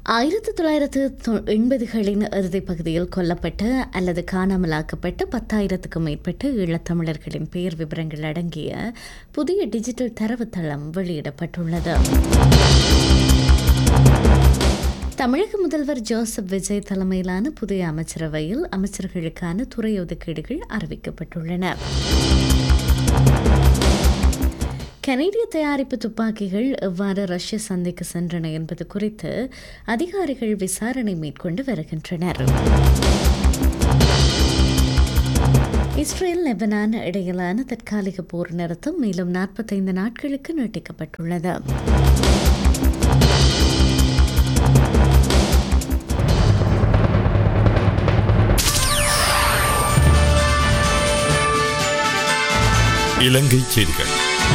ஆயிரத்தி தொள்ளாயிரத்து தொ- எண்பதுகளின் இறுதிப் பகுதியில் கொல்லப்பட்ட அல்லது காணாமலாக்கப்பட்ட பத்தாயிரத்துக்கும் மேற்பட்ட ஈழத்தமிழர்களின் பெயர் விவரங்கள் அடங்கிய புதிய டிஜிட்டல் தரவுத்தளம் வெளியிடப்பட்டுள்ளது தமிழக முதல்வர் ஜோசப் விஜய் தலைமையிலான புதிய அமைச்சரவையில் அமைச்சர்களுக்கான துறை ஒதுக்கீடுகள் அறிவிக்கப்பட்டுள்ளன கனேடிய தயாரிப்பு துப்பாக்கிகள் எவ்வாறு ரஷ்ய சந்தைக்கு சென்றன என்பது குறித்து அதிகாரிகள் விசாரணை மேற்கொண்டு வருகின்றனர் இஸ்ரேல் லெபனான் இடையிலான தற்காலிக போர் நிறுத்தம் மேலும் நாற்பத்தைந்து நாட்களுக்கு நீட்டிக்கப்பட்டுள்ளது இலங்கை செய்திகள்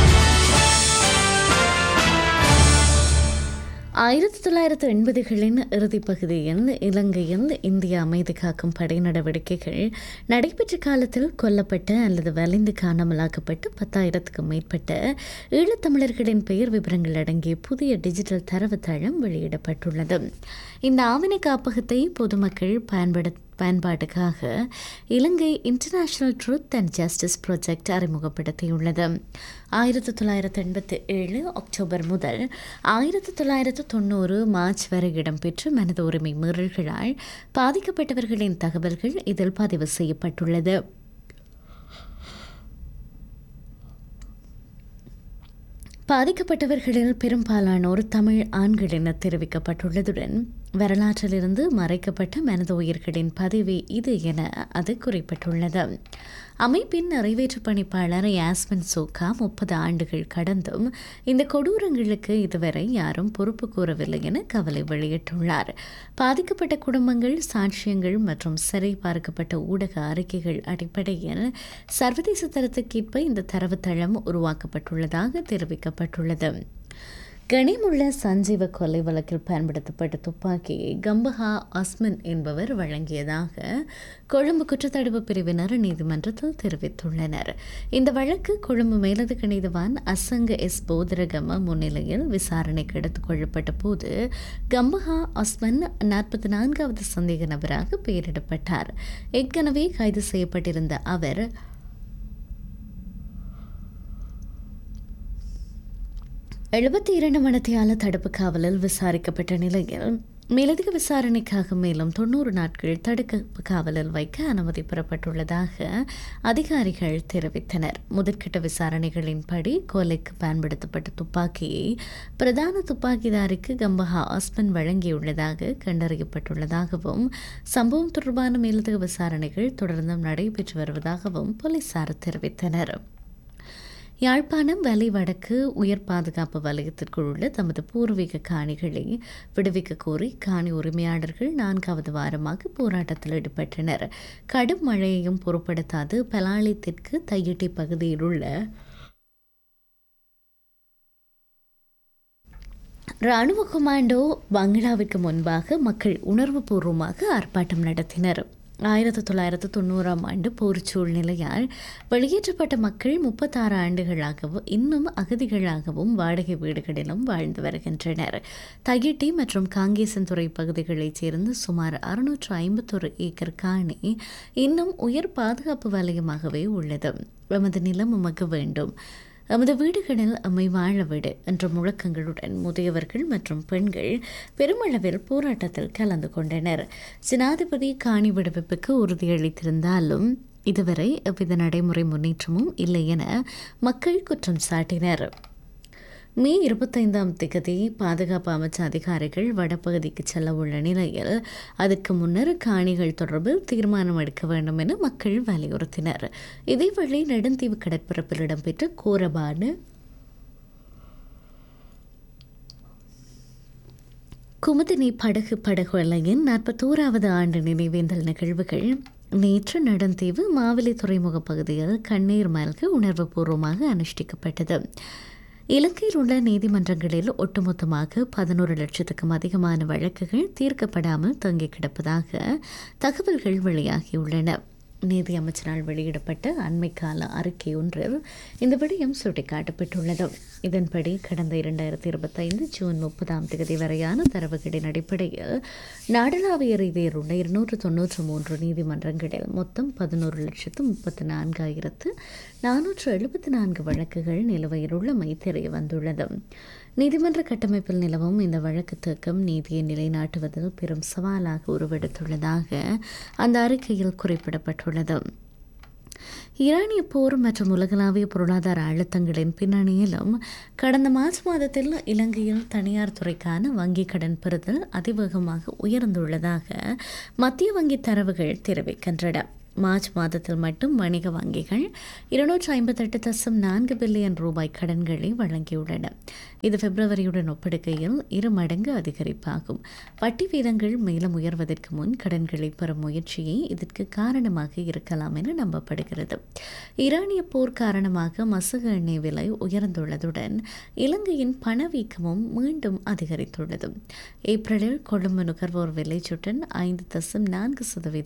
ஆயிரத்தி தொள்ளாயிரத்து எண்பதுகளின் இறுதிப் பகுதியில் இலங்கையில் இந்திய அமைதி காக்கும் படை நடவடிக்கைகள் நடைபெற்ற காலத்தில் கொல்லப்பட்ட அல்லது வலிந்து காணாமலாக்கப்பட்ட பத்தாயிரத்துக்கும் மேற்பட்ட ஈழத்தமிழர்களின் பெயர் விவரங்கள் அடங்கிய புதிய டிஜிட்டல் தரவுத்தளம் வெளியிடப்பட்டுள்ளது இந்த ஆவண காப்பகத்தை பொதுமக்கள் பயன்படுத்த பயன்பாட்டுக்காக Ilangai international truth and justice project அறிமுகப்படுத்தியுள்ளது ஆயிரத்தி தொள்ளாயிரத்தி எண்பத்தி ஏழு அக்டோபர் முதல் ஆயிரத்தி தொள்ளாயிரத்து தொண்ணூறு மார்ச் வரை இடம்பெற்ற மனித உரிமை மீறல்களால் பாதிக்கப்பட்டவர்களின் தகவல்கள் இதில் பதிவு செய்யப்பட்டுள்ளது பாதிக்கப்பட்டவர்களில் பெரும்பாலானோர் தமிழ் ஆண்கள் என தெரிவிக்கப்பட்டுள்ளதுடன் வரலாற்றிலிருந்து மறைக்கப்பட்ட மனித உயிர்களின் பதிவு இது என அது குறிப்பிட்டுள்ளது அமைப்பின் நிறைவேற்று பணிப்பாளர் யாஸ்மின் சோகா முப்பது ஆண்டுகள் கடந்தும் இந்த கொடூரங்களுக்கு இதுவரை யாரும் பொறுப்பு கூறவில்லை என கவலை வெளியிட்டுள்ளார் பாதிக்கப்பட்ட குடும்பங்கள் சாட்சியங்கள் மற்றும் சிறை பார்க்கப்பட்ட ஊடக அறிக்கைகள் அடிப்படையில் சர்வதேச தரத்துக்கேற்ப இந்த தரவுத்தளம் உருவாக்கப்பட்டுள்ளதாக தெரிவிக்கப்பட்டுள்ளது கனிமுள்ள சஞ்சீவ கொலை வழக்கில் பயன்படுத்தப்பட்ட துப்பாக்கியை கம்பஹா அஸ்மின் என்பவர் வழங்கியதாக கொழும்பு குற்றத்தடுப்பு பிரிவினர் நீதிமன்றத்தில் தெரிவித்துள்ளனர் இந்த வழக்கு கொழும்பு மேலதிக நீதிவான் அசங்க எஸ் போதரகம முன்னிலையில் விசாரணைக்கு எடுத்துக் கொள்ளப்பட்ட போது கம்பஹா அஸ்மன் நாற்பத்தி நான்காவது சந்தேக நபராக பெயரிடப்பட்டார் ஏற்கனவே கைது செய்யப்பட்டிருந்த அவர் எழுபத்தி இரண்டு மணித்தியால தடுப்பு காவலில் விசாரிக்கப்பட்ட நிலையில் மேலதிக விசாரணைக்காக மேலும் தொண்ணூறு நாட்கள் தடுப்பு காவலில் வைக்க அனுமதி பெறப்பட்டுள்ளதாக அதிகாரிகள் தெரிவித்தனர் முதற்கட்ட விசாரணைகளின்படி கொலைக்கு பயன்படுத்தப்பட்ட துப்பாக்கியை பிரதான துப்பாக்கிதாரிக்கு கம்பஹா ஆஸ்மன் வழங்கியுள்ளதாக கண்டறியப்பட்டுள்ளதாகவும் சம்பவம் தொடர்பான மேலதிக விசாரணைகள் தொடர்ந்தும் நடைபெற்று வருவதாகவும் போலீசார் தெரிவித்தனர் யாழ்ப்பாணம் வலி வடக்கு உயர் பாதுகாப்பு வலயத்திற்குள் உள்ள தமது பூர்வீக காணிகளை விடுவிக்க கோரி காணி உரிமையாளர்கள் நான்காவது வாரமாக போராட்டத்தில் ஈடுபட்டனர் கடும் மழையையும் பொருட்படுத்தாது பலாலி தெற்கு தையிட்டி பகுதியில் உள்ள ராணுவ கொமாண்டோ பங்களாவிற்கு முன்பாக மக்கள் உணர்வுபூர்வமாக ஆர்ப்பாட்டம் நடத்தினர் ஆயிரத்தி தொள்ளாயிரத்து தொண்ணூறாம் ஆண்டு போர் சூழ்நிலையால் வெளியேற்றப்பட்ட மக்கள் முப்பத்தாறு ஆண்டுகளாகவும் இன்னும் அகதிகளாகவும் வாடகை வீடுகளிலும் வாழ்ந்து வருகின்றனர் தகிட்டி மற்றும் காங்கேசன்துறை பகுதிகளைச் சேர்ந்த சுமார் அறுநூற்று ஐம்பத்தொரு ஏக்கர் காணி இன்னும் உயர் பாதுகாப்பு வலயமாகவே உள்ளது எமது நிலம் உமக்கு வேண்டும் எமது வீடுகளில் அம்மை வாழ விடு என்ற முழக்கங்களுடன் முதியவர்கள் மற்றும் பெண்கள் பெருமளவில் போராட்டத்தில் கலந்து கொண்டனர் ஜனாதிபதி காணி விடுவிப்புக்கு உறுதியளித்திருந்தாலும் இதுவரை எவ்வித நடைமுறை முன்னேற்றமும் இல்லை என மக்கள் குற்றம் சாட்டினர் மே இருபத்தைந்தாம் திகதி பாதுகாப்பு அமைச்ச அதிகாரிகள் வடபகுதிக்கு செல்ல உள்ள நிலையில் அதற்கு முன்னர் காணிகள் தொடர்பில் தீர்மானம் எடுக்க வேண்டும் என மக்கள் வலியுறுத்தினர் இதேவேளை நெடுந்தீவு கடற்பரப்பில் இடம்பெற்ற கோரபான குமுதினி படகு படகொலையின் நாற்பத்தோராவது ஆண்டு நினைவேந்தல் நிகழ்வுகள் நேற்று நெடுந்தீவு மாவலி துறைமுக பகுதியில் கண்ணீர் மல்க உணர்வுபூர்வமாக அனுஷ்டிக்கப்பட்டது இலங்கையில் உள்ள நீதிமன்றங்களில் ஒட்டுமொத்தமாக பதினோரு லட்சத்துக்கும் அதிகமான வழக்குகள் தீர்க்கப்படாமல் தங்கி கிடப்பதாக தகவல்கள் வெளியாகியுள்ளன நீதி அமைச்சரால் வெளியிடப்பட்ட அண்மைக்கால அறிக்கை ஒன்றில் இந்த விடயம் சுட்டிக்காட்டப்பட்டுள்ளது இதன்படி கடந்த இரண்டாயிரத்தி இருபத்தைந்து ஜூன் முப்பதாம் தேதி வரையான தரவுகளின் அடிப்படையில் நாடளாவிய ரீதியில் உள்ள இருநூற்று தொன்னூற்று மூன்று நீதிமன்றங்களில் மொத்தம் பதினோரு லட்சத்து முப்பத்தி நான்காயிரத்து நானூற்று எழுபத்தி நான்கு வழக்குகள் நிலுவையில் உள்ளமை தெரிய வந்துள்ளது நீதிமன்ற கட்டமைப்பில் நிலவும் இந்த வழக்கு தேக்கம் நீதியை நிலைநாட்டுவதில் பெரும் சவாலாக உருவெடுத்துள்ளதாக அந்த அறிக்கையில் குறிப்பிடப்பட்டுள்ளது ஈரானிய போர் மற்றும் உலகளாவிய பொருளாதார அழுத்தங்களின் பின்னணியிலும் கடந்த மார்ச் மாதத்தில் இலங்கையில் தனியார் துறைக்கான வங்கி கடன் பெறுதல் அதிவேகமாக உயர்ந்துள்ளதாக மத்திய வங்கி தரவுகள் தெரிவிக்கின்றன மார்ச் மாதத்தில் மட்டும் வணிக வங்கிகள் இருநூற்றி ஐம்பத்தெட்டு தசம் நான்கு பில்லியன் ரூபாய் கடன்களை வழங்கியுள்ளன இது பிப்ரவரியுடன் ஒப்பிடுகையில் இரு மடங்கு அதிகரிப்பாகும் வட்டி வீதங்கள் மேலும் உயர்வதற்கு முன் கடன்களை பெறும் முயற்சியை இதற்கு காரணமாக இருக்கலாம் என நம்பப்படுகிறது ஈரானிய போர் காரணமாக மசகு எண்ணெய் விலை உயர்ந்துள்ளதுடன் இலங்கையின் பணவீக்கமும் மீண்டும் அதிகரித்துள்ளது ஏப்ரலில் கொழும்பு நுகர்வோர் விலை சுட்டன் ஐந்து தசம் நான்கு சதவீதம்